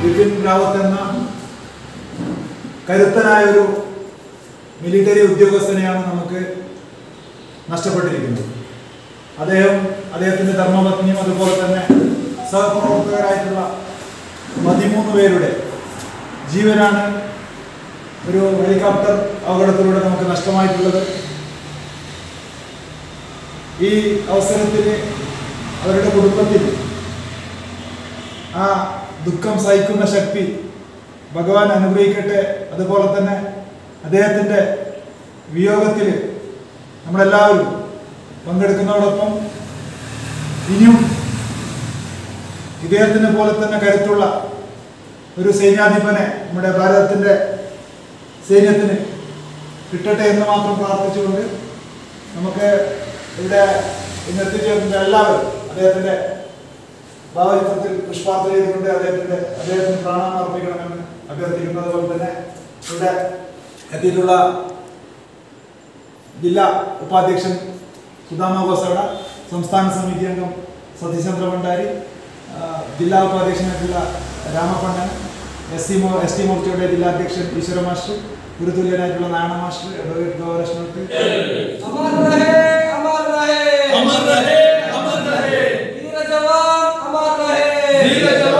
ബിപിൻ റാവത്ത് എന്ന കരുത്തനായ ഒരു മിലിറ്ററി ഉദ്യോഗസ്ഥനെയാണ് നമുക്ക് നഷ്ടപ്പെട്ടിരിക്കുന്നത് അദ്ദേഹം അദ്ദേഹത്തിന്റെ ധർമ്മപത്നിയും അതുപോലെ തന്നെ സഹപ്രവർത്തകരായിട്ടുള്ള പതിമൂന്ന് പേരുടെ ജീവനാണ് ഒരു ഹെലികോപ്റ്റർ അപകടത്തിലൂടെ നമുക്ക് നഷ്ടമായിട്ടുള്ളത് ഈ അവസരത്തിൽ അവരുടെ കുടുംബത്തിൽ ആ ദുഃഖം സഹിക്കുന്ന ശക്തി ഭഗവാൻ അനുഗ്രഹിക്കട്ടെ അതുപോലെ തന്നെ അദ്ദേഹത്തിൻ്റെ വിയോഗത്തിൽ നമ്മളെല്ലാവരും പങ്കെടുക്കുന്നതോടൊപ്പം ഇനിയും ഇദ്ദേഹത്തിനെ പോലെ തന്നെ കരുത്തുള്ള ഒരു സൈന്യാധിപനെ നമ്മുടെ ഭാരതത്തിൻ്റെ സൈന്യത്തിന് കിട്ടട്ടെ എന്ന് മാത്രം പ്രാർത്ഥിച്ചുകൊണ്ട് നമുക്ക് ഇവിടെ ഇന്ന് എത്തിച്ചേർന്ന എല്ലാവരും അദ്ദേഹത്തിൻ്റെ ഭാവചിത്രത്തിൽ പുഷ്പാർച്ചന ചെയ്തുകൊണ്ട് അദ്ദേഹത്തിന്റെ അദ്ദേഹത്തിന് പ്രാണാൻ അർപ്പിക്കണമെന്ന് അഭ്യർത്ഥിക്കുന്നത് പോലെ തന്നെ ഇവിടെ എത്തിയിട്ടുള്ള ജില്ലാ ഉപാധ്യക്ഷൻ സുധാമ ഗോസവട സംസ്ഥാന സമിതി അംഗം സതീശചന്ദ്ര ഭണ്ഡാരി ആ, ജില്ലാ ഉപാധ്യക്ഷനായിട്ടുള്ള രാമപണ്ണൻ എസ് സി മോ എസ് ടി മോർച്ചയുടെ ജില്ലാ അധ്യക്ഷൻ ഈശ്വര മാസ്റ്റർ ഗുരുതുല്യനായിട്ടുള്ള നാരായണ മാസ്റ്റർ അഡ്വക്കേറ്റ് ഗോപാലകൃഷ്ണൻ अमर रहे अमर रहे अमर रहे अमर रहे वीर जवान अमर रहे वीर जवान